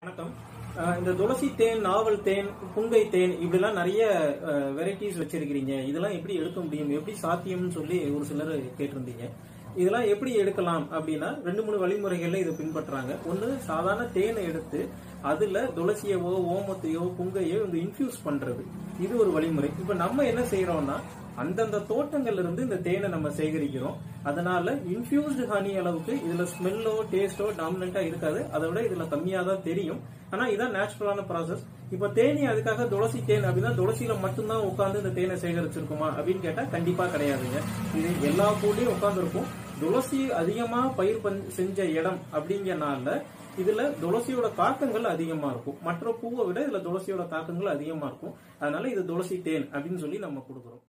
வணக்கம் அஹ் இந்த துளசி தேன் நாவல் தேன் புங்கை தேன் இப்படிலாம் நிறைய வெரைட்டிஸ் வச்சிருக்கிறீங்க இதெல்லாம் எப்படி எடுக்க முடியும் எப்படி சாத்தியம்னு சொல்லி ஒரு சிலர் கேட்டிருந்தீங்க இதெல்லாம் எப்படி எடுக்கலாம் அப்படின்னா ரெண்டு மூணு வழிமுறைகள்ல இதை பின்பற்றுறாங்க ஒன்று சாதாரண தேனை எடுத்து அதுல துளசியவோ ஓமத்தையோ புங்கையோ இந்த இன்ஃபியூஸ் பண்றது இது ஒரு வழிமுறை இப்ப நம்ம என்ன செய்யறோம்னா அந்தந்த தோட்டங்கள்ல இருந்து இந்த தேனை நம்ம சேகரிக்கிறோம் அதனால இன்ஃபியூஸ்டு ஹனி அளவுக்கு இதுல ஸ்மெல்லோ டேஸ்டோ டாமினண்டா இருக்காது அதை விட இதுல கம்மியா தான் தெரியும் ஆனா இதான் நேச்சுரலான ப்ராசஸ் இப்ப தேனி அதுக்காக துளசி தேன் அப்படின்னா துளசியில மட்டும்தான் உட்கார்ந்து இந்த தேனை சேகரிச்சிருக்குமா அப்படின்னு கேட்டா கண்டிப்பா கிடையாதுங்க இது எல்லா பூலையும் உட்கார்ந்துருக்கும் துளசி அதிகமா பயிர் பண்- செஞ்ச இடம் அப்படிங்கறனால இதுல துளசியோட தாக்கங்கள் அதிகமா இருக்கும் மற்ற பூவை விட இதுல துளசியோட தாக்கங்கள் அதிகமா இருக்கும் அதனால இது துளசி தேன் அப்படின்னு சொல்லி நம்ம கொடுக்குறோம்